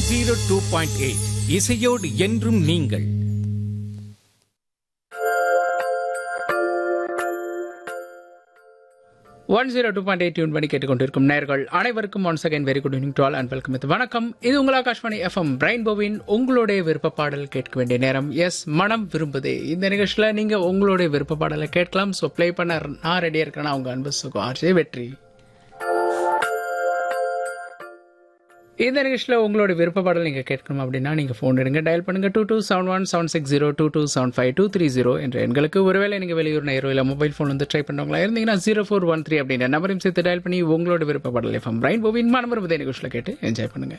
Zero two point eight இசையோடு என்றும் நீங்கள் one zero two point eight tune பண்ணி கேட்டுக்கொண்டிருக்கும் நேர்கள் அனைவருக்கும் once again very good evening to all and welcome இது வணக்கம் இது உங்கள் ஆகாஷ்வாணி எஃப்எம் பிரைன் போவின் உங்களுடைய விருப்ப பாடல் கேட்க வேண்டிய நேரம் எஸ் மனம் விரும்புதே இந்த நிகழ்ச்சியில் நீங்கள் உங்களுடைய விருப்ப பாடலை கேட்கலாம் ஸோ ப்ளே பண்ண நான் ரெடியாக இருக்கேன்னா உங்கள் அன்பு சுகம் ஆர்ஜே வெற்றி இந்த நிகழ்ச்சியில் உங்களோட விருப்ப பாடல் நீங்கள் கேட்கணும் அப்படின்னா நீங்கள் ஃபோன் எடுங்க டயல் பண்ணுங்க two two seven one seven six zero two two seven five two three zero என்ற எண்களுக்கு ஒருவேளை நீங்கள் வெளியூர் நேரோ இல்லை மொபைல் ஃபோன் வந்து ட்ரை பண்ணுறவங்களா இருந்தீங்கன்னா ஜீரோ ஃபோர் ஒன் த்ரீ அப்படின்ற நம்பரையும் சேர்த்து டயல் பண்ணி உங்களோட விருப்ப பாடல் எஃப்எம் பிரைன் போவின் மனம் விரும்புதே நிகழ்ச்சியில் கேட்டு என்ஜாய் பண்ணுங்க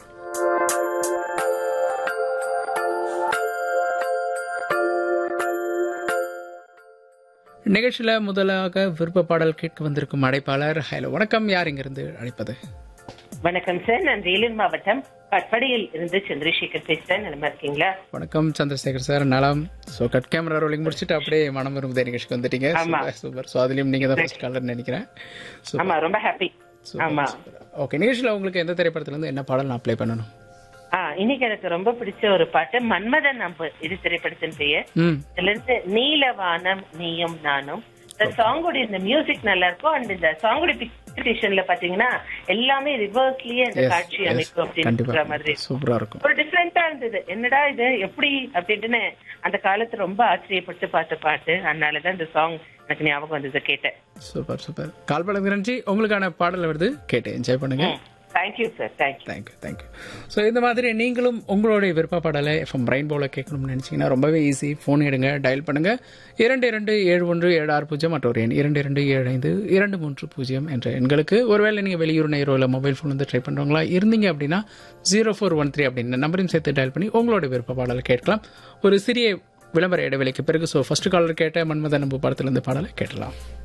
நிகழ்ச்சியில் முதலாக விருப்ப பாடல் கேட்க வந்திருக்கும் அழைப்பாளர் ஹலோ வணக்கம் யார் இங்கிருந்து அழைப்பது வணக்கம் சார் நான் வேலூர் மாவட்டம் கட்படியில் இருந்து சந்திரசேகர் பேசுறேன் நல்லா இருக்கீங்களா வணக்கம் சந்திரசேகர் சார் நலம் ஸோ கட் கேமரா ரோலிங் முடிச்சுட்டு அப்படியே மனம் விரும்புதே நிகழ்ச்சிக்கு வந்துட்டீங்க ஆமா. சூப்பர் சூப்பர் ஸோ அதுலயும் நீங்க தான் ஃபர்ஸ்ட் காலர் நினைக்கிறேன் ஆமா ரொம்ப ஹாப்பி ஆமா ஓகே நிகழ்ச்சியில் உங்களுக்கு எந்த திரைப்படத்துல இருந்து என்ன பாடல் நான் அப்ளை பண்ணணும் ஆ இன்னைக்கு எனக்கு ரொம்ப பிடிச்ச ஒரு பாட்டு மன்மதன் நம்பு இது திரைப்படத்தின் பெயர் ம் இதுல இருந்து நீலவானம் நீயும் நானும் இந்த சாங்கோட இந்த மியூசிக் நல்லா இருக்கும் அண்ட் இந்த சாங்கோட பிக்சரேஷன்ல பாத்தீங்கன்னா எல்லாமே ரிவர்ஸ்லயே இந்த Yes, காட்சி yes. அமைக்கும் அப்படின்ற கண்டிப்பா மாதிரி சூப்பரா இருக்கும் ஒரு டிஃப்ரெண்டா இருந்தது என்னடா இது எப்படி அப்படின்ட்டுன்னு அந்த காலத்துல ரொம்ப ஆச்சரியப்பட்டு பார்த்த பாட்டு அதனாலதான் இந்த சாங் எனக்கு ஞாபகம் வந்தது கேட்டேன் சூப்பர் சூப்பர் கால் படம் நிரஞ்சி உங்களுக்கான பாடல் வருது கேட்டு என்ஜாய் பண்ணுங்க thank you sir thank you thank you thank you so இந்த மாதிரி நீங்களும் உங்களுடைய விருப்ப பாடலை எஃப்எம் பிரைன் போல கேட்கணும்னு நினைச்சீங்கன்னா ரொம்பவே ஈஸி ஃபோன் எடுங்க டயல் பண்ணுங்க இரண்டு இரண்டு ஏழு ஒன்று ஏழு ஆறு பூஜ்ஜியம் மற்றொரு எண் இரண்டு இரண்டு ஏழு ஐந்து இரண்டு மூன்று பூஜ்ஜியம் என்ற எண்களுக்கு ஒருவேளை நீங்கள் வெளியூர் நேரோ இல்லை மொபைல் ஃபோன் வந்து ட்ரை பண்ணுறவங்களா இருந்தீங்க அப்படின்னா ஜீரோ ஃபோர் ஒன் த்ரீ அப்படின்ற நம்பரையும் சேர்த்து டயல் பண்ணி உங்களோட விருப்ப பாடலை கேட்கலாம் ஒரு சிறிய விளம்பர இடைவெளிக்கு பிறகு ஸோ ஃபர்ஸ்ட் காலர் கேட்ட மன்மத நம்பு படத்திலிருந்து பாடலை கேட்கலாம்